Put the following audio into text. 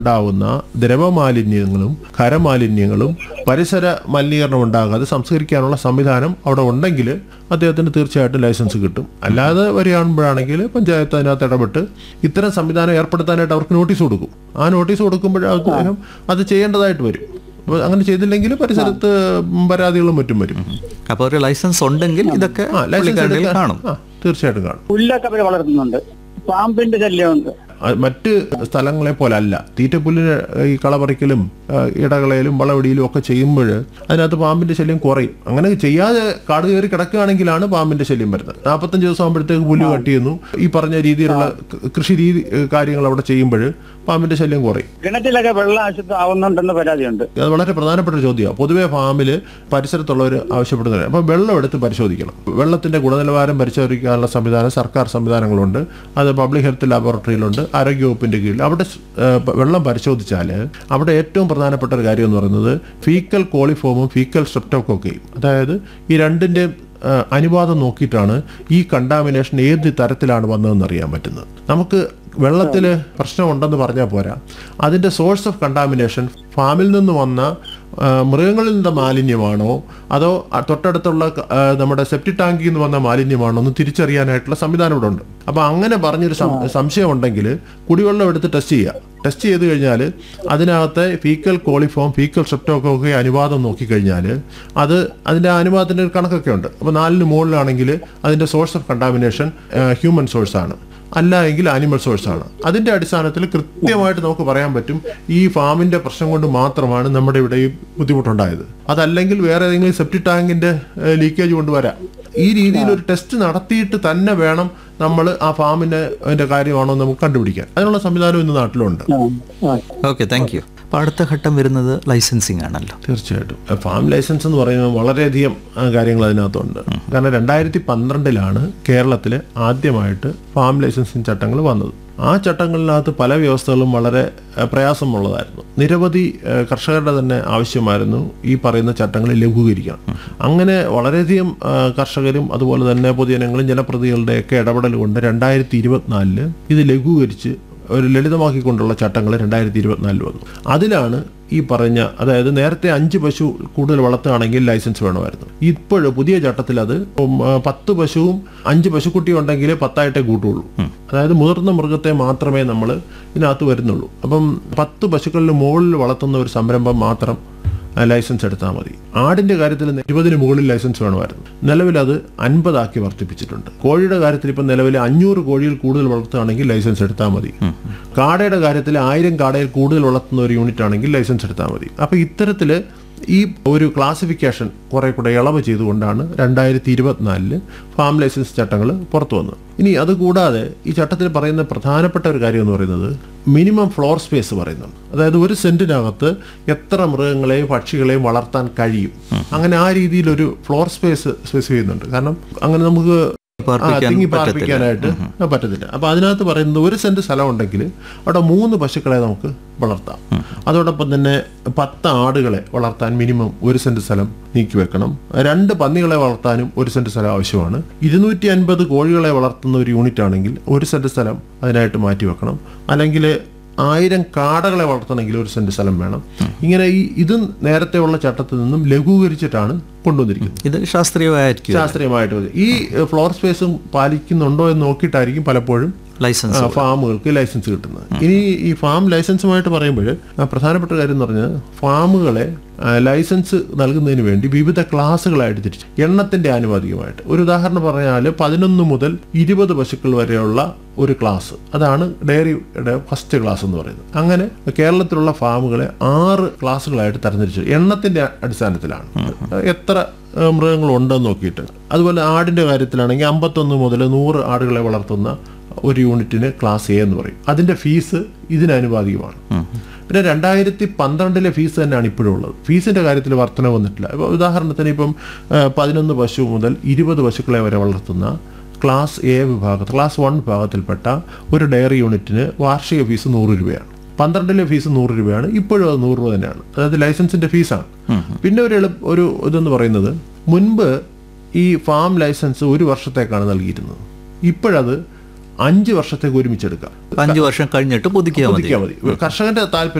ഉണ്ടാവുന്ന ദ്രവമാലിന്യങ്ങളും ഖരമാലിന്യങ്ങളും പരിസര മലിനീകരണം ഉണ്ടാകാതെ സംസ്കരിക്കാനുള്ള സംവിധാനം അവിടെ ഉണ്ടെങ്കിൽ അദ്ദേഹത്തിന് തീർച്ചയായിട്ടും ലൈസൻസ് കിട്ടും അല്ലാതെ വരികയാകുമ്പോഴാണെങ്കിൽ പഞ്ചായത്ത് അതിനകത്ത് ഇടപെട്ട് ഇത്തരം സംവിധാനം ഏർപ്പെടുത്താനായിട്ട് അവർക്ക് നോട്ടീസ് കൊടുക്കും ആ നോട്ടീസ് കൊടുക്കുമ്പോൾ അദ്ദേഹം അത് ചെയ്യേണ്ടതായിട്ട് വരും അപ്പോൾ അങ്ങനെ ചെയ്തില്ലെങ്കിൽ പരിസരത്ത് പരാതികളും മറ്റും വരും അപ്പോൾ ഒരു ലൈസൻസ് ഉണ്ടെങ്കിൽ ഇതൊക്കെ ആ ലൈസൻസ് പുള്ളിക്കാരൻ്റെ കയ്യിൽ എടുക്കാൻ- കാണും ആ തീർച്ചയായിട്ടും കാണും പുല്ലൊക്കെ അവർ വളർത്തുന്നുണ്ട് പാമ്പിന്റെ ശല്യമുണ്ട് അത് മറ്റ് സ്ഥലങ്ങളെ പോലെ അല്ല തീറ്റപ്പുല്ലിന് ഈ കളപറിക്കലും ആ, ഇടകളയിലും വളവടിയിലും ഒക്കെ ചെയ്യുമ്പോൾ അതിനകത്ത് പാമ്പിന്റെ ശല്യം കുറയും അങ്ങനെ ചെയ്യാതെ കാട് കയറി കിടക്കുകയാണെങ്കിലാണ് പാമ്പിന്റെ ശല്യം വരുന്നത് നാൽപ്പത്തഞ്ച് ദിവസം ആകുമ്പോഴത്തേക്ക് പുല്ല് കട്ട് ചെയ്യുന്നു ഈ പറഞ്ഞ രീതിയിലുള്ള ക- കൃഷി രീതി ഏ, കാര്യങ്ങൾ അവിടെ ചെയ്യുമ്പോൾ പാമ്പിന്റെ ശല്യം കുറയും കിണറ്റിലൊക്കെ വെള്ളം അശുദ്ധം ആവുന്നുണ്ടെന്ന് പരാതിയുണ്ട് അത് വളരെ പ്രധാനപ്പെട്ട ഒരു ചോദ്യമാണ് പൊതുവെ ഫാമിൽ പരിസരത്തുള്ളവർ ആവശ്യപ്പെടുന്നത് അപ്പോൾ വെള്ളം എടുത്ത് പരിശോധിക്കണം വെള്ളത്തിന്റെ ഗുണനിലവാരം പരിശോധിക്കാനുള്ള സംവിധാനം സർക്കാർ സംവിധാനങ്ങളുണ്ട് അത് പബ്ലിക് ഹെൽത്ത് ലാബോറട്ടറിയിലുണ്ട് ആരോഗ്യവകുപ്പിന്റെ കീഴിൽ അവിടെ സ്- ഏഹ് പ- വെള്ളം പരിശോധിച്ചാൽ അവിടെ ഏറ്റവും പ്രധാനപ്പെട്ട ഒരു കാര്യം എന്ന് പറയുന്നത് ഫീക്കൽ കോളിഫോമും ഫീക്കൽ സ്ട്രെപ്റ്റോക്കോക്കെയും അതായത് ഈ രണ്ടിന്റെ ഏഹ് അനുപാതം നോക്കിയിട്ടാണ് ഈ കണ്ടാമിനേഷൻ ഏത് തരത്തിലാണ് വന്നതെന്ന് അറിയാൻ പറ്റുന്നത് നമുക്ക് വെള്ളത്തിൽ പ്രശ്നമുണ്ടെന്ന് പറഞ്ഞാൽ പോരാ അതിൻ്റെ സോഴ്സ് ഓഫ് കണ്ടാമിനേഷൻ ഫാമിൽ നിന്ന് വന്ന ആ, മൃഗങ്ങളിൽ നിന്ന മാലിന്യമാണോ അതോ ആ തൊട്ടടുത്തുള്ള ആ, നമ്മുടെ സെപ്റ്റി ടാങ്കിൽ നിന്ന് വന്ന മാലിന്യമാണോ എന്ന് തിരിച്ചറിയാനായിട്ടുള്ള സംവിധാനം ഇവിടെ ഉണ്ട് അപ്പോൾ അങ്ങനെ പറഞ്ഞൊരു സം- സംശയം ഉണ്ടെങ്കിൽ കുടിവെള്ളം എടുത്ത് ടെസ്റ്റ് ചെയ്യുക ടെസ്റ്റ് ചെയ്ത് കഴിഞ്ഞാൽ അതിനകത്തെ ഫീക്കൽ കോളിഫോം ഫീക്കൽ സ്ട്രെപ്റ്റോക്കൊക്കെ അനുപാതം നോക്കിക്കഴിഞ്ഞാൽ അത് അതിൻ്റെ അനുപാതത്തിൻ്റെ ഒരു കണക്കൊക്കെ ഉണ്ട് അപ്പോൾ നാലിന് മുകളിലാണെങ്കിൽ അതിൻ്റെ source of contamination human source ആണ് അല്ല എങ്കിൽ ആനിമൽ സോഴ്സ് ആണ് അതിന്റെ അടിസ്ഥാനത്തിൽ കൃത്യമായിട്ട് നമുക്ക് പറയാൻ പറ്റും ഈ ഫാമിന്റെ പ്രശ്നം കൊണ്ട് മാത്രമാണ് നമ്മുടെ ഇവിടെ ഈ ബുദ്ധിമുട്ടുണ്ടായത് അതല്ലെങ്കിൽ വേറെ ഏതെങ്കിലും സെപ്റ്റി ടാങ്കിന്റെ ലീക്കേജ് കൊണ്ട് വരാം ഈ രീതിയിൽ ഒരു ടെസ്റ്റ് നടത്തിയിട്ട് തന്നെ വേണം നമ്മൾ ആ ഫാമിന്റെ അതിന്റെ കാര്യമാണോ എന്ന് നമുക്ക് കണ്ടുപിടിക്കാൻ അതിനുള്ള സംവിധാനം ഇന്ന് നാട്ടിലുണ്ട് ആ, ആ. ഓക്കെ താങ്ക് യു അപ്പോൾ അടുത്ത ഘട്ടം വരുന്നത് ലൈസൻസിങ് ആണല്ലോ തീർച്ചയായിട്ടും ഫാം ലൈസൻസ് എന്ന് പറയുന്നത് വളരെയധികം ആ, കാര്യങ്ങൾ അതിനകത്തുണ്ട് കാരണം രണ്ടായിരത്തി പന്ത്രണ്ടിലാണ് കേരളത്തിൽ ആദ്യമായിട്ട് ഫാം ലൈസൻസിങ് ചട്ടങ്ങൾ വന്നത് ആ ചട്ടങ്ങളിനകത്ത് പല വ്യവസ്ഥകളും വളരെ ആ, പ്രയാസമുള്ളതായിരുന്നു നിരവധി ആ, കർഷകരുടെ തന്നെ ആവശ്യമായിരുന്നു ഈ പറയുന്ന ചട്ടങ്ങൾ ലഘൂകരിക്കണം അങ്ങനെ വളരെയധികം ആ, കർഷകരും അതുപോലെ തന്നെ പൊതുജനങ്ങളും ജനപ്രതിനിധികളുടെയൊക്കെ ഇടപെടൽ കൊണ്ട് രണ്ടായിരത്തി ഇരുപത്തിനാലില് ഇത് ലഘൂകരിച്ച് ഒരു ലളിതമാക്കിക്കൊണ്ടുള്ള ചട്ടങ്ങൾ രണ്ടായിരത്തി ഇരുപത്തിനാലിൽ വന്നു അതിലാണ് ഈ പറഞ്ഞ അതായത് നേരത്തെ അഞ്ച് പശു കൂടുതൽ വളർത്തുകയാണെങ്കിൽ ലൈസൻസ് വേണമായിരുന്നു ഇപ്പോൾ പുതിയ ചട്ടത്തിൽ അത് ഉം, ആ, പത്ത് പശുവും അഞ്ച് പശുക്കുട്ടി ഉണ്ടെങ്കിൽ പത്തായിട്ടേ കൂട്ടുള്ളൂ അതായത് മുതിർന്ന മൃഗത്തെ മാത്രമേ നമ്മൾ ഇതിനകത്ത് വരുന്നുള്ളൂ അപ്പം പത്ത് പശുക്കളിൽ മുകളിൽ വളർത്തുന്ന ഒരു സംരംഭം മാത്രം ആ, ലൈസൻസ് എടുത്താൽ മതി ആടിന്റെ കാര്യത്തിൽ ഇരുപതിന് മുകളിൽ ലൈസൻസ് വേണമായിരുന്നു നിലവിൽ അത് അൻപതാക്കി വർദ്ധിപ്പിച്ചിട്ടുണ്ട് കോഴിയുടെ കാര്യത്തിൽ ഇപ്പം നിലവിൽ അഞ്ഞൂറ് കോഴിയിൽ കൂടുതൽ വളർത്തുകയാണെങ്കിൽ ലൈസൻസ് എടുത്താൽ മതി കാടയുടെ കാര്യത്തിൽ ആയിരം കാടയിൽ കൂടുതൽ വളർത്തുന്ന ഒരു യൂണിറ്റ് ആണെങ്കിൽ ലൈസൻസ് എടുത്താൽ മതി അപ്പോൾ ഇത്തരത്തിൽ ഈ ഒരു ക്ലാസിഫിക്കേഷൻ കുറെ കൂടെ ഇളവ് ചെയ്തുകൊണ്ടാണ് രണ്ടായിരത്തി ഇരുപത്തിനാലില് ഫാം ലൈസൻസ് ചട്ടങ്ങൾ പുറത്തു വന്നത് ഇനി അതുകൂടാതെ ഈ ചട്ടത്തിൽ പറയുന്ന പ്രധാനപ്പെട്ട ഒരു കാര്യം എന്ന് പറയുന്നത് മിനിമം ഫ്ലോർ സ്പേസ് പറയുന്നുണ്ട് അതായത് ഒരു സെന്റിനകത്ത് എത്ര മൃഗങ്ങളെയും പക്ഷികളെയും വളർത്താൻ കഴിയും അങ്ങനെ ആ രീതിയിൽ ഒരു ഫ്ലോർ സ്പേസ് സ്പെസിഫൈ ചെയ്യുന്നുണ്ട് കാരണം അങ്ങനെ നമുക്ക് ആ, പാർപ്പിക്കാൻ തിങ്ങി പറ്റത്തില്ല. പാർപ്പിക്കാനായിട്ട് പറ്റത്തില്ല അപ്പൊ അതിനകത്ത് പറയുന്നത് ഒരു സെന്റ് സ്ഥലം ഉണ്ടെങ്കിൽ അവിടെ മൂന്ന് പശുക്കളെ നമുക്ക് വളർത്താം അതോടൊപ്പം തന്നെ പത്ത് ആടുകളെ വളർത്താൻ മിനിമം ഒരു സെന്റ് സ്ഥലം നീക്കി വെക്കണം രണ്ട് പന്നികളെ വളർത്താനും ഒരു സെന്റ് സ്ഥലം ആവശ്യമാണ് ഇരുന്നൂറ്റി അൻപത് കോഴികളെ വളർത്തുന്ന ഒരു യൂണിറ്റ് ആണെങ്കിൽ ഒരു സെന്റ് സ്ഥലം അതിനായിട്ട് മാറ്റി വെക്കണം അല്ലെങ്കിൽ ആയിരം കാടകളെ വളർത്തണമെങ്കിൽ ഒരു സെന്റ് സ്ഥലം വേണം ഇങ്ങനെ ഈ ഇതും നേരത്തെ ഉള്ള ചട്ടത്തിൽ നിന്നും ലഘൂകരിച്ചിട്ടാണ് കൊണ്ടുവന്നിരിക്കുന്നത് ഇത് ശാസ്ത്രീയമായിരിക്കും ശാസ്ത്രീയമായിട്ട് മതി. ഈ ഏഹ്, ഫ്ലോർ സ്പേസും പാലിക്കുന്നുണ്ടോ എന്ന് നോക്കിയിട്ടായിരിക്കും പലപ്പോഴും ലൈസൻസ് ആ, ഫാമുകൾക്ക് ലൈസൻസ് കിട്ടുന്നത് ഇനി ഈ ഫാം ലൈസൻസുമായിട്ട് പറയുമ്പോൾ ആ, പ്രധാനപ്പെട്ട കാര്യം എന്ന് പറഞ്ഞാൽ ഫാമുകളെ ആ, ലൈസൻസ് നൽകുന്നതിന് വേണ്ടി വിവിധ ക്ലാസ്സുകളായിട്ട് തിരിച്ചു എണ്ണത്തിന്റെ ആനുപാതികമായിട്ട് ഒരു ഉദാഹരണം പറഞ്ഞാൽ പതിനൊന്ന് മുതൽ ഇരുപത് പശുക്കൾ വരെയുള്ള ഒരു ക്ലാസ് അതാണ് ഡയറിയുടെ ഫസ്റ്റ് ക്ലാസ് എന്ന് പറയുന്നത് അങ്ങനെ കേരളത്തിലുള്ള ഫാമുകളെ ആറ് ക്ലാസ്സുകളായിട്ട് തരംതിരിച്ചു എണ്ണത്തിന്റെ അടിസ്ഥാനത്തിലാണ് എത്ര ഏഹ്, മൃഗങ്ങൾ ഉണ്ടെന്ന് നോക്കിയിട്ട് അതുപോലെ ആടിന്റെ കാര്യത്തിലാണെങ്കിൽ അമ്പത്തൊന്ന് മുതൽ നൂറ് ആടുകളെ വളർത്തുന്ന ഒരു യൂണിറ്റിന് ക്ലാസ് എ എന്ന് പറയും അതിന്റെ ഫീസ് ഇതിനനുപാതികമാണ് പിന്നെ രണ്ടായിരത്തി പന്ത്രണ്ടിലെ ഫീസ് തന്നെയാണ് ഇപ്പോഴും ഉള്ളത് ഫീസിന്റെ കാര്യത്തിൽ വർധന വന്നിട്ടില്ല ഇപ്പോൾ ഉദാഹരണത്തിന് ഇപ്പം ഏഹ്, പതിനൊന്ന് പശു മുതൽ ഇരുപത് പശുക്കളെ വരെ വളർത്തുന്ന ക്ലാസ് എ വിഭാഗത്തിൽ ക്ലാസ് വൺ വിഭാഗത്തിൽപ്പെട്ട ഒരു ഡയറി യൂണിറ്റിന് വാർഷിക ഫീസ് നൂറ് രൂപയാണ് പന്ത്രണ്ടിലെ ഫീസ് നൂറ് രൂപയാണ് ഇപ്പോഴും അത് നൂറ് രൂപ തന്നെയാണ് അതായത് ലൈസൻസിന്റെ ഫീസാണ് പിന്നെ ഒരു എളുപ്പ ഒരു ഇതെന്ന് പറയുന്നത് മുൻപ് ഈ ഫാം ലൈസൻസ് ഒരു വർഷത്തേക്കാണ് നൽകിയിരുന്നത് ഇപ്പോഴത് അഞ്ച് വർഷത്തേക്ക് ഒരുമിച്ചെടുക്കാം അഞ്ചു വർഷം കഴിഞ്ഞിട്ട് പുതുക്കിയാൽ മതി പുതുക്കിയാൽ മതി കർഷകന്റെ താല്പര്യം